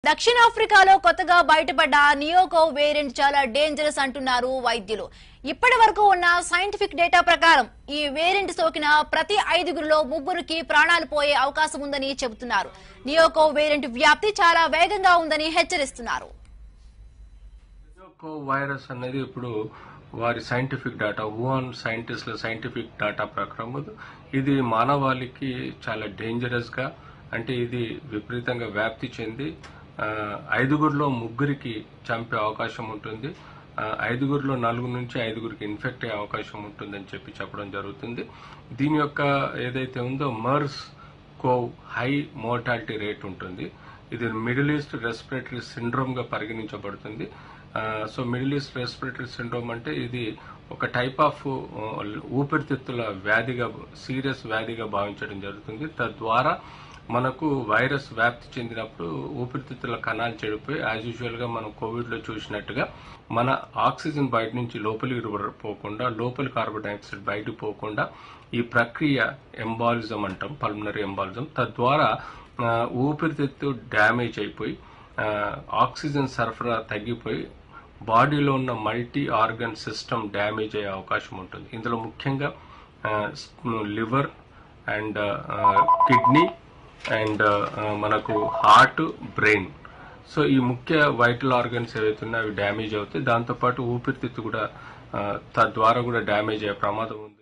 దక్షిణాఫ్రికాలో కొత్తగా బయటపడ్డ నియోకో వేరియంట్ చాలా డేంజరస్ అంటున్నారు వైద్యులు ఇప్పటి వరకు ఉన్న సైంటిఫిక్ డేటా ప్రకారం ఈ వేరియంట్ సోకిన ప్రతి ఐదుగురిలో ముగ్గురికి ప్రాణాలు పోయే అవకాశం ఉందని చెబుతున్నారు నియోకో వేరియంట్ వ్యాప్తి చాలా వేగంగా ఉందని హెచ్చరిస్తున్నారు కో వైరస్ అనేది ఇప్పుడు వారి సైంటిఫిక్ డేటా వుహాన్ సైంటిస్టుల సైంటిఫిక్ డేటా ప్రకారం ఇది మానవాళికి చాలా డేంజరస్ గా అంటే ఇది విపరీతంగా వ్యాప్తి చెంది ఆ, ఐదుగురిలో ముగ్గురికి చంపే అవకాశం ఉంటుంది ఆ, ఐదుగురిలో నలుగురు నుంచి ఐదుగురికి ఇన్ఫెక్ట్ అయ్యే అవకాశం ఉంటుందని చెప్పి చెప్పడం జరుగుతుంది దీని యొక్క ఏదైతే ఉందో MERS CoV high mortality rate ఉంటుంది ఇది మిడిల్ ఈస్ట్ రెస్పిరేటరీ సిండ్రోమ్ గా పరిగణించబడుతుంది ఆ, so Middle East respiratory syndrome అంటే ఇది ఒక టైప్ ఆఫ్ ఆ, ఊపిరితిత్తుల వ్యాధిగా సీరియస్ వ్యాధిగా భావించడం జరుగుతుంది తద్వారా మనకు వైరస్ వ్యాప్తి చెందినప్పుడు ఊపిరితిత్తుల కణాలు చెడిపోయి యాజ్ యూజువల్ గా మనం కోవిడ్ లో చూసినట్టుగా మన ఆక్సిజన్ బయట నుంచి లోపలికి పోకుండా లోపలి కార్బన్ డైఆక్సైడ్ బయటకు పోకుండా ఈ ప్రక్రియ ఎంబాలిజం అంటాం పల్మనరీ ఎంబాలిజం తద్వారా ఆ, ఊపిరితిత్తు డ్యామేజ్ అయిపోయి ఆ, ఆక్సిజన్ సరఫరా తగ్గిపోయి బాడీలో ఉన్న మల్టీ ఆర్గన్ సిస్టమ్ డ్యామేజ్ అయ్యే అవకాశం ఉంటుంది ఇందులో ముఖ్యంగా లివర్ అండ్ కిడ్నీ అండ్ మనకు హార్ట్ బ్రెయిన్ సో ఈ ముఖ్య వైటల్ ఆర్గన్స్ ఏవైతే ఉన్నాయో అవి డ్యామేజ్ అవుతాయి దాంతోపాటు ఊపిరితిత్తు కూడా ఆ, తద్వారా కూడా డ్యామేజ్ అయ్యే ప్రమాదం ఉంది